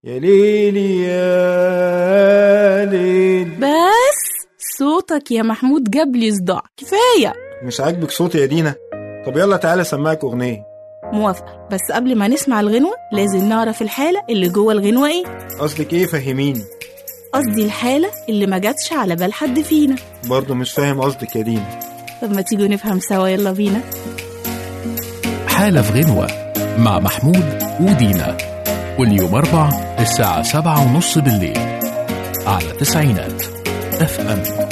يا ليلي يا ليل بس صوتك يا محمود جاب لي صداع كفاية مش عاجبك صوتي يا دينا طب يلا تعالى اسمعك اغنيه موافقة بس قبل ما نسمع الغنوة لازم نعرف الحالة اللي جوه الغنوة ايه قصدك ايه فهميني قصدي الحالة اللي ما جاتش على بال حد فينا برضه مش فاهم قصدك يا دينا طب ما تيجوا نفهم سوا يلا بينا حالة في غنوة مع محمود ودينا كل يوم أربع الساعة سبعة ونص بالليل على تسعينات اف ام